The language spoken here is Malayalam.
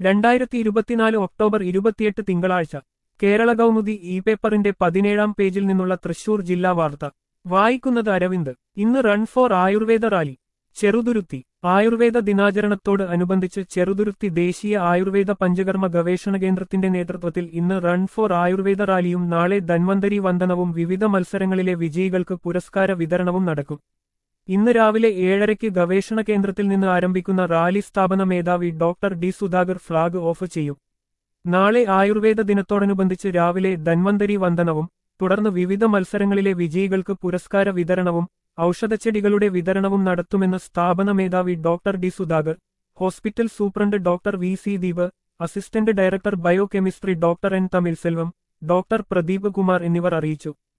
രണ്ടായിരത്തി ഇരുപത്തിനാല് ഒക്ടോബർ ഇരുപത്തിയെട്ട് തിങ്കളാഴ്ച കേരള കൗമുദി ഇ പേപ്പറിന്റെ പതിനേഴാം പേജിൽ നിന്നുള്ള തൃശൂർ ജില്ലാ വാർത്ത വായിക്കുന്നത് അരവിന്ദ് ഇന്ന് run for Ayurveda rally Cheruthuruthy Ayurveda ദിനാചരണത്തോട് അനുബന്ധിച്ച് ചെറുതുരുത്തി ദേശീയ ആയുർവേദ പഞ്ചകർമ്മ ഗവേഷണ കേന്ദ്രത്തിന്റെ നേതൃത്വത്തിൽ ഇന്ന് റൺ ഫോർ ആയുർവേദ റാലിയും നാളെ ധന്വന്തരി വന്ദനവും വിവിധ മത്സരങ്ങളിലെ വിജയികൾക്ക് പുരസ്കാര വിതരണവും നടക്കും ഇന്ന് രാവിലെ ഏഴരയ്ക്ക് ഗവേഷണ കേന്ദ്രത്തിൽ നിന്ന് ആരംഭിക്കുന്ന റാലി സ്ഥാപന മേധാവി doctor D Sudhakar flag off ചെയ്യും നാളെ ആയുർവേദ ദിനത്തോടനുബന്ധിച്ച് രാവിലെ ധന്വന്തരി വന്ദനവും തുടർന്ന് വിവിധ മത്സരങ്ങളിലെ വിജയികൾക്ക് പുരസ്കാര വിതരണവും ഔഷധച്ചെടികളുടെ വിതരണവും നടത്തുമെന്ന് സ്ഥാപന മേധാവി doctor D Sudhakar hospital superintendent doctor V C Deep assistant director biochemistry doctor N Tamil Selvam doctor Pradeep Kumar എന്നിവർ അറിയിച്ചു